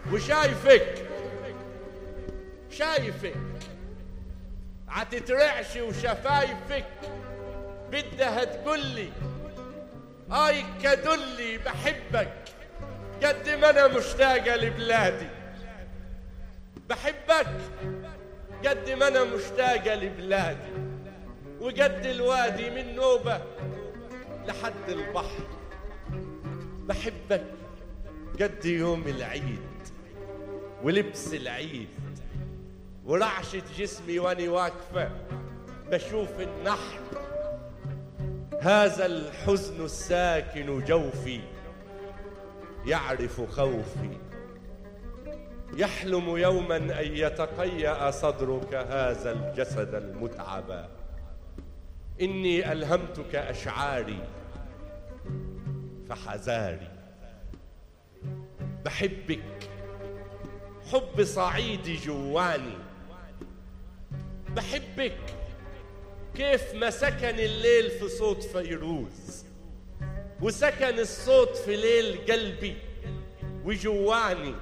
وشايفك شايفك عتترعش وشفايفك بدها تقولي اي كدلي بحبك قد ما انا مشتاقة لبلادي بحبك قد ما انا مشتاقة لبلادي وقد الوادي من نوبة لحد البحر بحبك قد يوم العيد ولبس العيد ورعشة جسمي واني واقفة بشوف النحر هذا الحزن الساكن جوفي يعرف خوفي يحلم يوما ان يتقيا صدرك هذا الجسد المتعب اني الهمتك اشعاري فحذاري بحبك حب صعيدي جواني بحبك كيف ما سكن الليل في صوت فيروز وسكن الصوت في ليل قلبي وجواني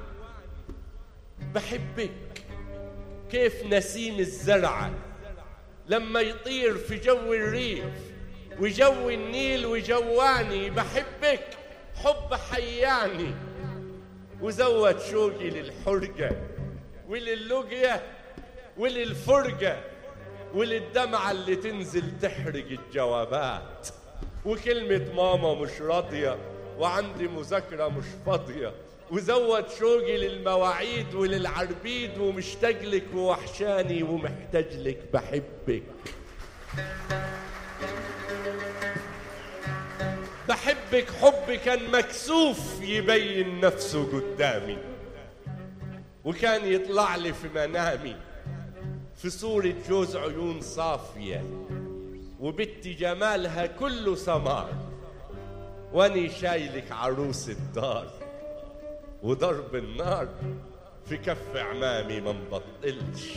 بحبك كيف نسيم الزرعة لما يطير في جو الريف وجو النيل وجواني بحبك حب حياني وزود شوقي للحرقة وللقية وللفرقة وللدمعة اللي تنزل تحرق الجوابات وكلمة ماما مش راضية وعندي مذاكرة مش فاضية وزود شوقي للمواعيد وللعربيد ومشتاق لك ووحشاني ومحتاج لك بحبك بحبك حب كان مكسوف يبين نفسه قدامي وكان يطلع لي في منامي في صورة جوز عيون صافية وبنت جمالها كله سمار واني شايلك عروس الدار وضرب النار في كف عمامي ما مبطلش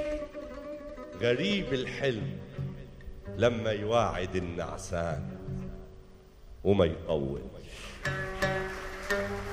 غريب الحلم لما يواعد النعسان وما يطولش